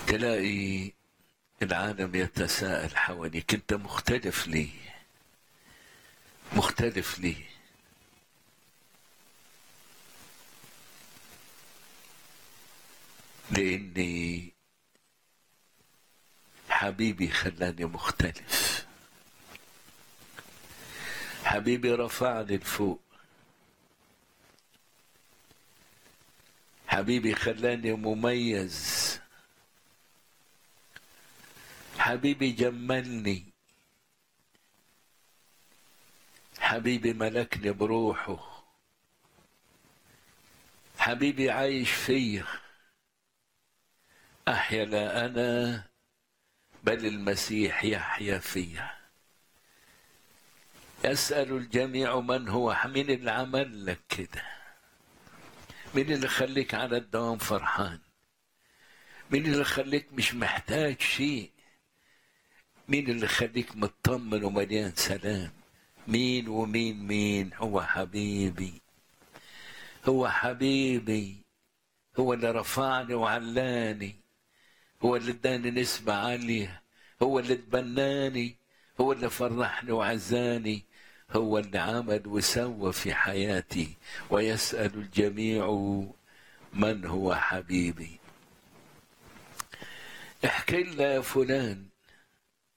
تلاقي العالم يتساءل حواليك انت مختلف ليه مختلف ليه لاني حبيبي خلاني مختلف حبيبي رفعني لفوق حبيبي خلاني مميز حبيبي جملني حبيبي ملكني بروحه حبيبي عايش فيا احيا لا انا بل المسيح يحيا فيا يسأل الجميع من هو مين اللي عمل لك كده مين اللي خليك على الدوام فرحان مين اللي خليك مش محتاج شيء مين اللي خليك مطمن ومليان سلام مين ومين مين هو حبيبي هو حبيبي هو اللي رفعني وعلاني هو اللي اداني نسبة عالية هو اللي تبناني هو اللي فرحني وعزاني هو اللي عمل وسوى في حياتي ويسأل الجميع من هو حبيبي احكي لنا يا فلان